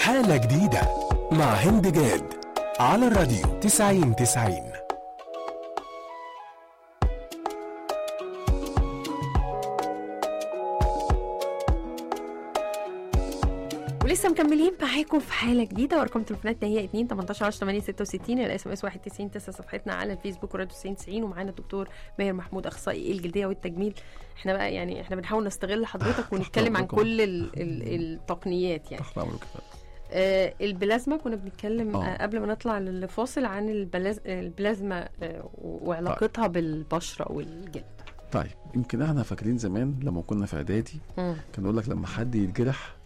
حالة جديدة مع هند جاد على الراديو 90 90 ولسه مكملين معاكم في حاله جديده وارقام تليفوناتنا هي 2 18 10 8 66 الاس ام اس 91 9 صفحتنا على الفيسبوك وراديو 90 90 ومعانا الدكتور ماهر محمود اخصائي الجلديه والتجميل احنا بقى يعني احنا بنحاول نستغل حضرتك ونتكلم عن أمركم. كل ال ال التقنيات يعني تحت امرك يا فندم. آه البلازما كنا بنتكلم آه. آه قبل ما نطلع للفاصل عن البلاز البلازما آه وعلاقتها بالبشره والجلد طيب يمكن احنا فاكرين زمان لما كنا في اعدادي مم. كان يقول لك لما حد يتجرح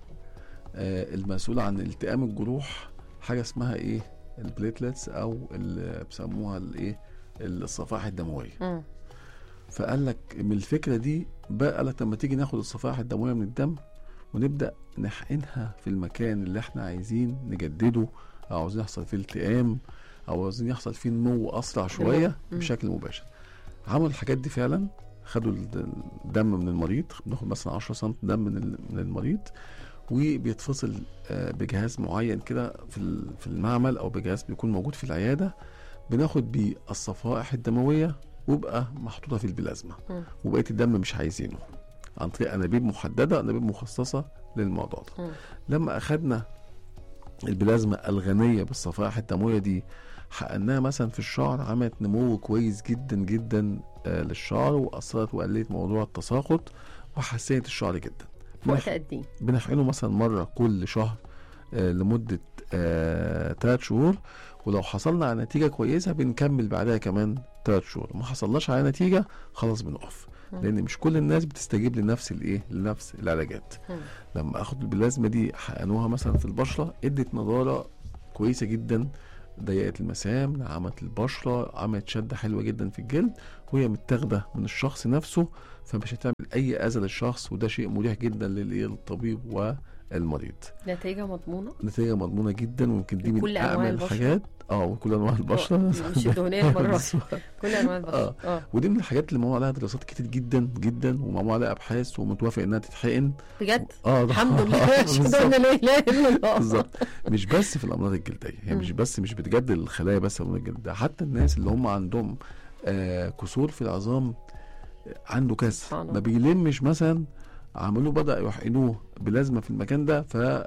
آه المسؤول عن التئام الجروح حاجه اسمها ايه البليتلتس او اللي بيسموها الايه الصفائح الدمويه مم. فقال لك من الفكره دي بقى قال لك لما تيجي ناخد الصفائح الدمويه من الدم ونبدا نحقنها في المكان اللي احنا عايزين نجدده او عاوزين يحصل فيه التئام او عاوزين يحصل فيه نمو اسرع شويه مم. بشكل مباشر عملوا الحاجات دي فعلا خدوا الد- الدم من المريض بناخد مثلا 10 سم دم من ال- من المريض وبيتفصل آه، بجهاز معين كده في ال- في المعمل او بجهاز بيكون موجود في العياده بناخد بيه الصفائح الدمويه ويبقى محطوطه في البلازما مم. وبقيه الدم مش عايزينه عن طريق انابيب محدده انابيب مخصصه للموضوع ده مم. لما اخدنا البلازما الغنيه بالصفائح الدمويه دي حقناها مثلا في الشعر عملت نمو كويس جدا جدا آه، للشعر واثرت وقللت موضوع التساقط وحسنت الشعر جدا في وقت قد ايه؟ بنحقنه مثلا مره كل شهر آه، لمده ثلاث شهور ولو حصلنا على نتيجه كويسه بنكمل بعدها كمان ثلاث شهور ما حصلناش على نتيجه خلاص بنقف مم. لان مش كل الناس بتستجيب لنفس الايه لنفس العلاجات مم. لما اخد البلازما دي حقنوها مثلا في البشره ادت نضاره كويسه جدا ضيقت المسام نعمت البشره عملت شده حلوه جدا في الجلد وهي متاخده من الشخص نفسه فمش هتعمل اي اذى للشخص وده شيء مريح جدا للايه للطبيب والمريض نتيجه مضمونه نتيجه مضمونه جدا ويمكن دي من لكل أنواع اعمل البشرة؟ الحاجات اه وكل انواع البشره مش الدهنيه المره بالظبط. كل انواع البشره اه ودي من الحاجات اللي معمول عليها دراسات كتير جدا جدا ومعمول عليها ابحاث ومتوافق انها تتحقن بجد اه ده- الحمد لله اشهد بالظبط. ان لا اله الا الله بالظبط مش بس في الامراض الجلديه هي مش مم. بس مش بتجدد الخلايا بس في الامراض الجلديه حتى الناس اللي هم عندهم آه كسور في العظام آه، عنده كسر سبحان الله. ما بيلمش مثلا عملوه بدا يحقنوه بلازمه في المكان ده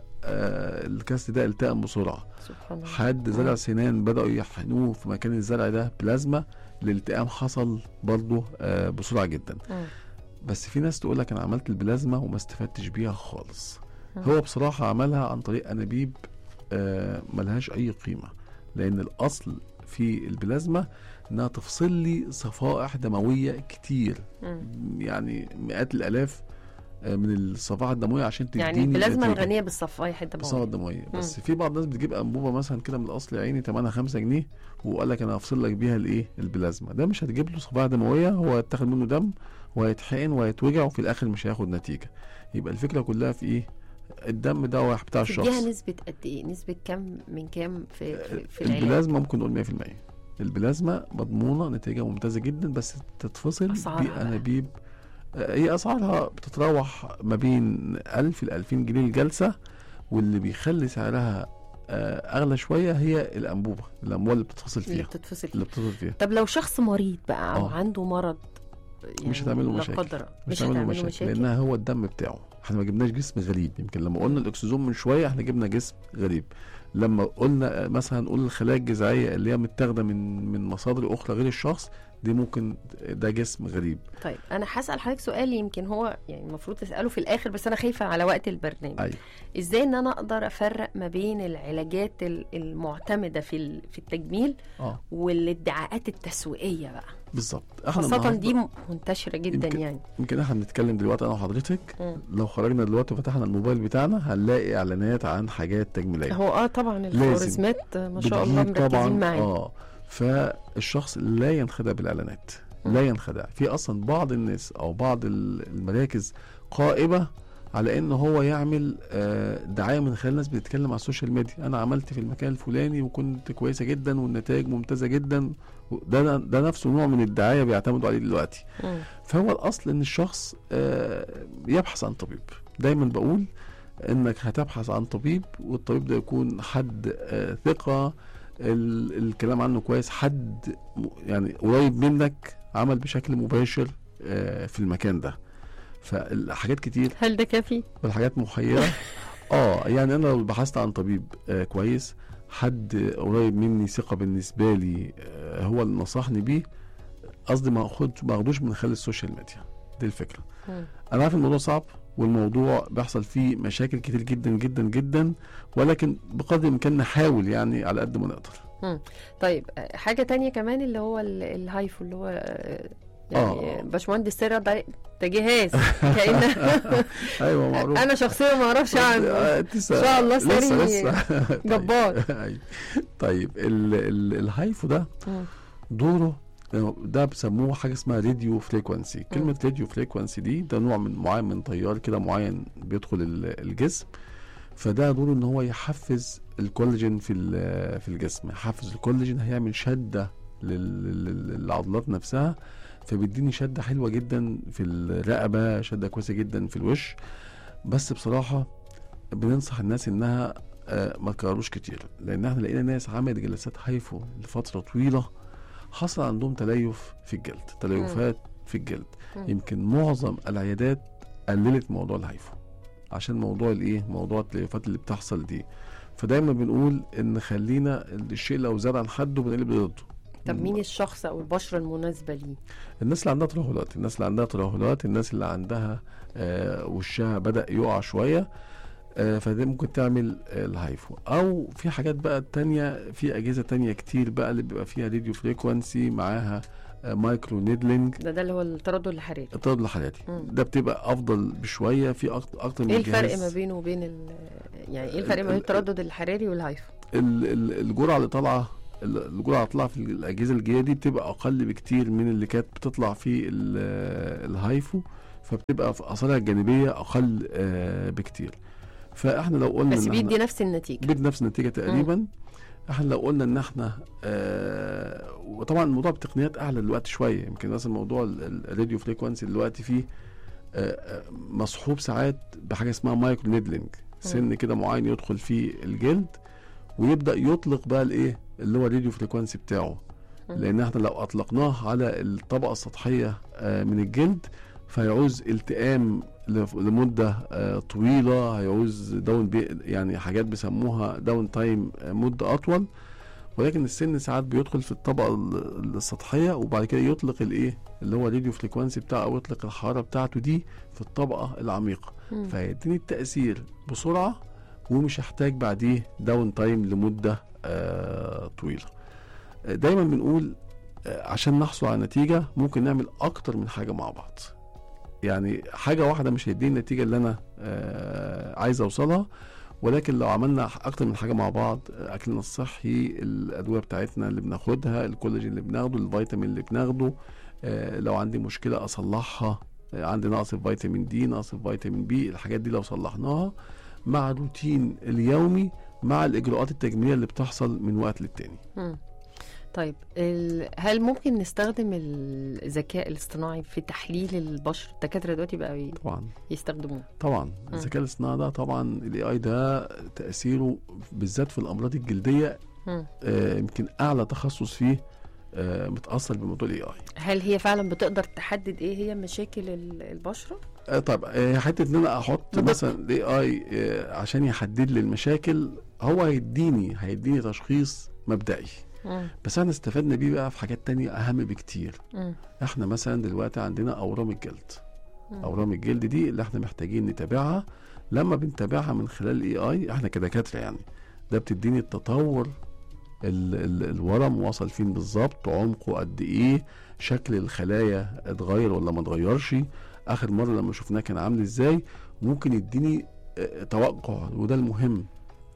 فالكسر ده التئم بسرعه سبحان الله حد زرع سنان بداوا يحقنوه في مكان الزرع ده بلازما الالتئام حصل برضه آه بسرعه جدا مم. بس في ناس تقول لك انا عملت البلازما وما استفدتش بيها خالص مم. هو بصراحه عملها عن طريق انابيب آه ملهاش اي قيمه لان الاصل في البلازما انها تفصل لي صفائح دمويه كتير مم. يعني مئات الالاف آه، من الصفائح الدمويه عشان تديني يعني البلازما نتيجة. الغنيه بالصفائح الصفائح الدمويه الدمويه بس في بعض الناس بتجيب انبوبه مثلا كده من الاصل يا عيني ثمنها 5 جنيه وقال لك انا هفصل لك بيها الايه البلازما ده مش هتجيب له صفائح دمويه هو هيتاخد منه دم وهيتحقن وهيتوجع وفي الاخر مش هياخد نتيجه يبقى الفكره كلها في ايه الدم ده واحد بتاع الشخص تديها نسبه قد ايه نسبه كم من كام في في, في العلاج البلازما ممكن نقول 100% البلازما مضمونه نتيجه ممتازه جدا بس تتفصل أسعارها بقى. بانابيب آه، هي اسعارها بتتراوح ما بين 1000 ل 2000 جنيه الجلسه واللي بيخلي سعرها آه، اغلى شويه هي الانبوبه الاموال اللي بتتفصل اللي فيها بتتفصل اللي فيها بتتفصل فيها طب لو شخص مريض بقى او آه. عنده مرض يعني مش هتعمل له لا مشاكل. قدر مش هتعمل له مشاكل لانها هو الدم بتاعه احنا ما جبناش جسم غريب يمكن لما قلنا الاكسجين من شويه احنا جبنا جسم غريب لما قلنا آه، مثلا نقول الخلايا الجذعيه اللي هي متاخده من من مصادر اخرى غير الشخص دي ممكن ده جسم غريب طيب انا هسال حضرتك سؤال يمكن هو يعني المفروض تساله في الاخر بس انا خايفه على وقت البرنامج ايوه ازاي ان انا اقدر افرق ما بين العلاجات ال- المعتمده في ال- في التجميل اه والادعاءات التسويقيه بقى بالظبط احنا خاصه النهاردة- دي منتشره جدا يمكن- يعني يمكن احنا بنتكلم دلوقتي انا وحضرتك مم. لو خرجنا دلوقتي وفتحنا الموبايل بتاعنا هنلاقي اعلانات عن حاجات تجميليه هو اه طبعا الخوارزمات ما شاء الله بتجيب مركزين معانا اه فالشخص لا ينخدع بالاعلانات لا ينخدع في اصلا بعض الناس او بعض ال- المراكز قائمه على ان هو يعمل آه، دعايه من خلال ناس بتتكلم على السوشيال ميديا انا عملت في المكان الفلاني وكنت كويسه جدا والنتائج ممتازه جدا ده ده نفسه نوع من الدعايه بيعتمدوا عليه دلوقتي مم. فهو الاصل ان الشخص آه، يبحث عن طبيب دايما بقول انك هتبحث عن طبيب والطبيب ده يكون حد آه، ثقه ال- الكلام عنه كويس حد م- يعني قريب منك عمل بشكل مباشر آه، في المكان ده فالحاجات كتير هل ده كافي؟ والحاجات محيره اه يعني انا لو بحثت عن طبيب آه كويس حد قريب مني ثقه بالنسبه لي آه هو اللي نصحني بيه قصدي ما اخد ما اخدوش من خلال السوشيال ميديا دي الفكره مم. انا عارف الموضوع صعب والموضوع بيحصل فيه مشاكل كتير جدا جدا جدا ولكن بقدر الامكان نحاول يعني على قد ما نقدر طيب آه، حاجة تانية كمان اللي هو ال- الهايفو اللي هو آه، يعني آه. باشمهندس سيرة ده ده جهاز كأن ايوه معروف انا شخصيا ما اعرفش عنه آه، أنت لسه- إن شاء الله لسه ساري لسه طيب. جبار أيوة. طيب ال ال الهايفو ده مم. دوره ده بيسموه حاجه اسمها راديو فريكوانسي كلمه راديو فريكوانسي دي ده نوع من معين من تيار كده معين بيدخل ال- الجسم فده دوره ان هو يحفز الكولاجين في ال- في الجسم يحفز الكولاجين هيعمل شده لل- لل- للعضلات نفسها فبيديني شده حلوه جدا في الرقبه شده كويسه جدا في الوش بس بصراحه بننصح الناس انها آه، ما تكرروش كتير لان احنا لقينا ناس عملت جلسات هايفو لفتره طويله حصل عندهم تليف في الجلد تليفات في الجلد مم. يمكن معظم العيادات قللت موضوع الهايفو عشان موضوع الايه موضوع التليفات اللي بتحصل دي فدايما بنقول ان خلينا الشيء لو زاد عن حده بنقلب ضده طب مين الشخص او البشرة المناسبة ليه؟ الناس اللي عندها ترهلات الناس اللي عندها ترهلات الناس اللي عندها آه وشها بدأ يقع شوية آه فدي ممكن تعمل آه الهايفو او في حاجات بقى تانية في اجهزة تانية كتير بقى اللي بيبقى فيها راديو فريكوانسي معاها آه مايكرو نيدلينج ده ده اللي هو التردد الحراري التردد الحراري مم. ده بتبقى افضل بشويه في أكتر, اكتر من ايه الفرق جهاز. ما بينه وبين ال يعني ايه الفرق ما ال- بين ال- التردد الحراري والهايفو؟ ال- ال- الجرعه اللي طالعه ال- الجرعه اللي طالعه في الاجهزه الجديده دي بتبقى اقل بكتير من اللي كانت بتطلع في ال- الهايفو فبتبقى في اثارها الجانبيه اقل آه، بكتير فاحنا لو قلنا بس إن بيدي إحنا- نفس النتيجة بيدي نفس النتيجه تقريبا احنا لو قلنا ان احنا آه وطبعا الموضوع بتقنيات اعلى دلوقتي شويه يمكن مثلا موضوع ال- ال- الراديو فريكوانسي دلوقتي فيه آه، آه، مصحوب ساعات بحاجه اسمها مايكرو نيدلينج سن كده معين يدخل فيه الجلد ويبدا يطلق بقى الايه اللي هو الراديو فريكوانسي بتاعه مم. لان احنا لو اطلقناه على الطبقه السطحيه آه، من الجلد فيعوز التئام لف- لمده آه، طويله هيعوز داون بي يعني حاجات بيسموها داون تايم آه، مده اطول ولكن السن ساعات بيدخل في الطبقه ال- السطحيه وبعد كده يطلق الايه اللي هو الراديو فريكوانسي بتاعه او يطلق الحراره بتاعته دي في الطبقه العميقه مم. فيديني التأثير بسرعة ومش هحتاج بعديه داون تايم لمدة آه طويلة آه، دايما بنقول آه عشان نحصل على نتيجة ممكن نعمل أكتر من حاجة مع بعض يعني حاجة واحدة مش هيديني النتيجة اللي أنا آه عايز أوصلها ولكن لو عملنا أكتر من حاجة مع بعض آه، أكلنا الصحي الأدوية بتاعتنا اللي بناخدها الكولاجين اللي بناخده الفيتامين اللي بناخده آه لو عندي مشكلة أصلحها عندي نقص في فيتامين دي نقص في فيتامين بي الحاجات دي لو صلحناها مع الروتين اليومي مع الاجراءات التجميليه اللي بتحصل من وقت للتاني مم. طيب ال... هل ممكن نستخدم الذكاء الاصطناعي في تحليل البشر الدكاترة دلوقتي بقى ي- طبعا يستخدموه طبعا الذكاء الاصطناعي ده طبعا الاي اي ده تاثيره بالذات في الامراض الجلديه مم. آه، يمكن اعلى تخصص فيه آه، متاثر بموضوع الاي اي هل هي فعلا بتقدر تحدد ايه هي مشاكل ال- البشرة؟ آه، طب آه، حته ان انا احط بدقة. مثلا الاي اي عشان يحدد لي المشاكل هو هيديني هيديني تشخيص مبدئي مم. بس احنا استفدنا بيه بقى في حاجات تانية اهم بكتير مم. احنا مثلا دلوقتي عندنا اورام الجلد مم. اورام الجلد دي اللي احنا محتاجين نتابعها لما بنتابعها من خلال الاي اي احنا كدكاتره يعني ده بتديني التطور ال ال الورم وصل فين بالظبط عمقه قد ايه شكل الخلايا اتغير ولا ما اتغيرش اخر مره لما شفناه كان عامل ازاي ممكن يديني اه، توقع وده المهم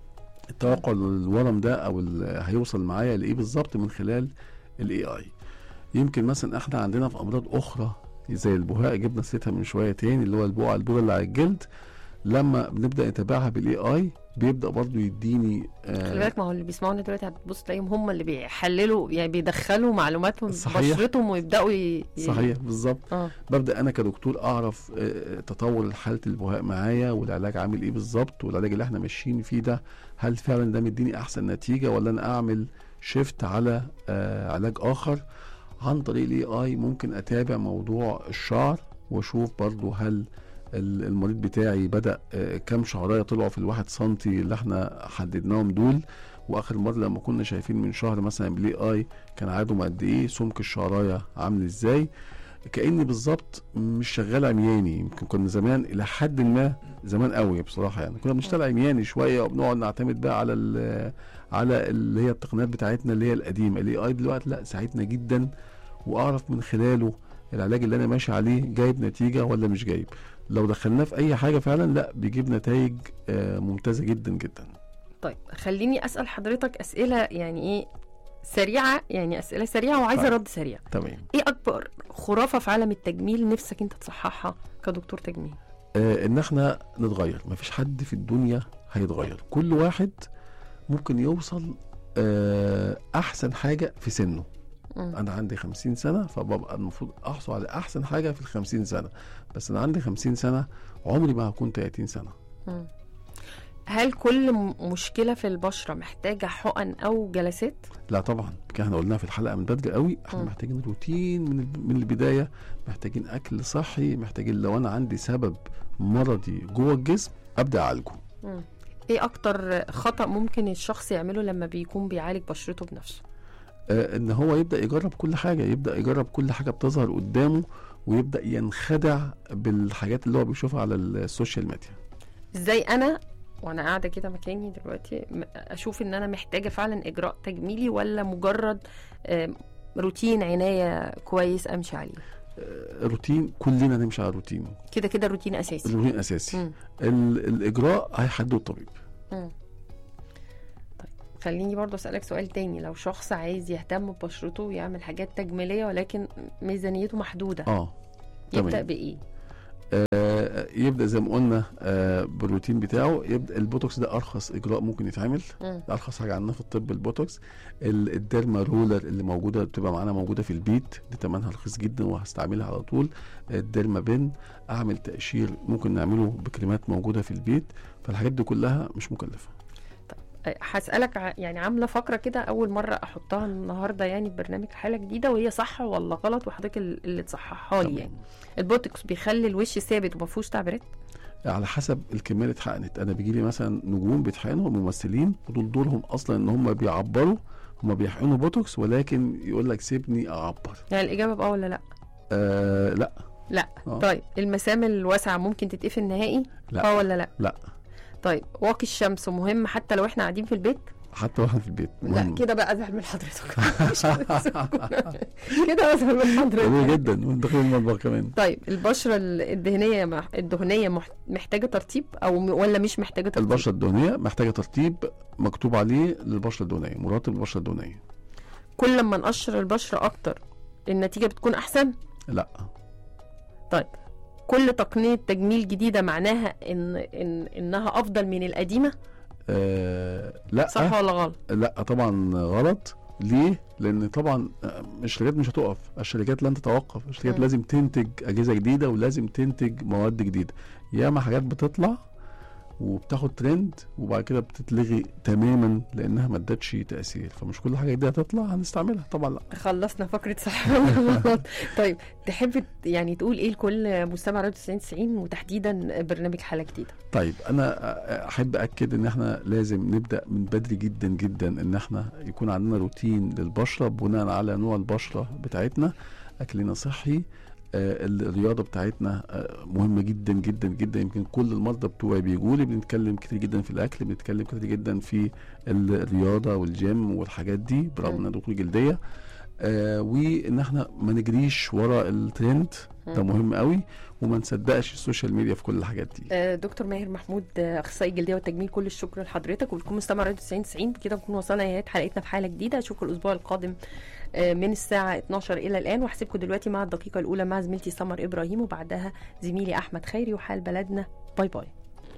التوقع الورم ده او ال- هيوصل معايا لايه بالظبط من خلال الاي اي يمكن مثلا احنا عندنا في امراض اخرى زي البهاء جبنا سيرتها من شويه تاني اللي هو البقع البيضاء اللي على الجلد لما بنبدا نتابعها بالاي اي بيبدا برضو يديني خلي آه بالك ما هو اللي بيسمعونا دلوقتي هتبص تلاقيهم هم اللي بيحللوا يعني بيدخلوا معلوماتهم في صحيح. بشرتهم ويبداوا ي... ي- صحيح بالظبط اه ببدا انا كدكتور اعرف آه، تطور حاله البهاء معايا والعلاج عامل ايه بالظبط والعلاج اللي احنا ماشيين فيه ده هل فعلا ده مديني احسن نتيجه ولا انا اعمل شيفت على آه، علاج اخر عن طريق الاي اي ممكن اتابع موضوع الشعر واشوف برضو هل ال- المريض بتاعي بدا آه، كام شعرايه طلعوا في الواحد سنتي اللي احنا حددناهم دول واخر مره لما كنا شايفين من شهر مثلا بالاي اي كان عادهم قد ايه سمك الشعرايه عامل ازاي كاني بالظبط مش شغال عمياني يمكن كنا زمان الى حد ما زمان قوي بصراحه يعني كنا بنشتغل عمياني شويه وبنقعد نعتمد بقى على ال- على اللي هي التقنيات بتاعتنا اللي هي القديمه الاي اي دلوقتي لا ساعدنا جدا واعرف من خلاله العلاج اللي انا ماشي عليه جايب نتيجه ولا مش جايب لو دخلناه في اي حاجه فعلا لا بيجيب نتائج آه، ممتازه جدا جدا طيب خليني اسال حضرتك اسئله يعني ايه سريعه يعني اسئله سريعه وعايزه طيب. رد سريع تمام ايه اكبر خرافه في عالم التجميل نفسك انت تصححها كدكتور تجميل آه، ان احنا نتغير مفيش حد في الدنيا هيتغير كل واحد ممكن يوصل آه، احسن حاجه في سنه مم. انا عندي 50 سنه فببقى المفروض احصل على احسن حاجه في ال 50 سنه بس انا عندي 50 سنه عمري ما هكون 30 سنه مم. هل كل م- مشكله في البشره محتاجه حقن او جلسات لا طبعا كده احنا قلناها في الحلقه من بدري قوي احنا مم. محتاجين روتين من ال- من البدايه محتاجين اكل صحي محتاجين لو انا عندي سبب مرضي جوه الجسم ابدا اعالجه مم. ايه اكتر خطا ممكن الشخص يعمله لما بيكون بيعالج بشرته بنفسه آه، ان هو يبدا يجرب كل حاجه يبدا يجرب كل حاجه بتظهر قدامه ويبدا ينخدع بالحاجات اللي هو بيشوفها على السوشيال ميديا ازاي انا وانا قاعده كده مكاني دلوقتي م- اشوف ان انا محتاجه فعلا اجراء تجميلي ولا مجرد آم، روتين عنايه كويس امشي عليه آه، روتين كلنا نمشي على روتين كده كده روتين اساسي الروتين اساسي مم. ال- الاجراء هيحدده الطبيب مم. طيب خليني برضو اسالك سؤال تاني لو شخص عايز يهتم ببشرته ويعمل حاجات تجميليه ولكن ميزانيته محدوده اه يبدا تمام. بايه آه، يبدا زي ما قلنا آه، بالروتين بتاعه يبدا البوتوكس ده ارخص اجراء ممكن يتعمل مم. ده ارخص حاجه عندنا في الطب البوتوكس ال- الديرما رولر اللي موجوده بتبقى معانا موجوده في البيت دي ثمنها رخيص جدا وهستعملها على طول الديرما بن اعمل تقشير ممكن نعمله بكريمات موجوده في البيت فالحاجات دي كلها مش مكلفه آه، هسألك ع- يعني عاملة فقرة كده أول مرة أحطها النهاردة يعني في برنامج حالة جديدة وهي صح ولا غلط وحضرتك ال- اللي تصححها لي يعني البوتوكس بيخلي الوش ثابت وما فيهوش تعبيرات على حسب الكميه اللي اتحقنت انا بيجي لي مثلا نجوم بيتحقنوا ممثلين ودول دورهم اصلا ان هم بيعبروا هم بيحقنوا بوتوكس ولكن يقول لك سيبني اعبر يعني الإجابة بأه ولا لأ آه لا لا آه. طيب المسام الواسعة ممكن تتقفل نهائي لا. اه ولا لا لا طيب واقي الشمس مهم حتى لو احنا قاعدين في البيت حتى واحنا في البيت لا مهم. كده بقى ازعل من حضرتك مش هنسيبكم. كده ازعل من حضرتك جميل جدا وانت داخل المطبخ كمان طيب البشرة الدهنية مح- الدهنية مح- محتاجة ترطيب أو م- ولا مش محتاجة ترطيب؟ البشره الدهنيه محتاجه ترطيب مكتوب عليه للبشره الدهنيه مرطب للبشره الدهنيه كل ما نقشر البشرة أكتر النتيجة بتكون أحسن؟ لا طيب كل تقنية تجميل جديدة معناها إن, إن إنها أفضل من القديمة آه لا صح ولا غلط؟ لا طبعا غلط ليه؟ لان طبعا آه، الشركات مش هتقف الشركات لن تتوقف الشركات مم. لازم تنتج اجهزه جديده ولازم تنتج مواد جديده ياما حاجات بتطلع وبتاخد ترند وبعد كده بتتلغي تماما لانها ما ادتش تاثير فمش كل حاجه جديده هتطلع هنستعملها طبعا لا خلصنا فقرة صح ولا غلط طيب تحب ت- يعني تقول إيه لكل مستمع راديو 90 90 وتحديدا برنامج حالة جديدة؟ طيب انا احب اكد ان احنا لازم نبدا من بدري جدا جدا ان احنا يكون عندنا روتين للبشره بناء على نوع البشره بتاعتنا اكلنا صحي آه، الرياضه بتاعتنا آه، مهمه جدا جدا جدا يمكن كل المرضى بتوعي بيجوا لي بنتكلم كتير جدا في الاكل بنتكلم كتير جدا في الرياضه والجيم والحاجات دي برغم ان انا دكتور جلديه آه وان احنا ما نجريش ورا الترند ده مم. مهم قوي وما نصدقش السوشيال ميديا في كل الحاجات دي آه، دكتور ماهر محمود آه، اخصائي الجلديه والتجميل كل الشكر لحضرتك ولكم مستمع راديو 90 90 بكده نكون وصلنا لنهايه حلقتنا في حاله جديده اشوفكم الاسبوع القادم آه، من الساعه 12 الى الان وهسيبكم دلوقتي مع الدقيقه الاولى مع زميلتي سمر ابراهيم وبعدها زميلي احمد خيري وحال بلدنا باي باي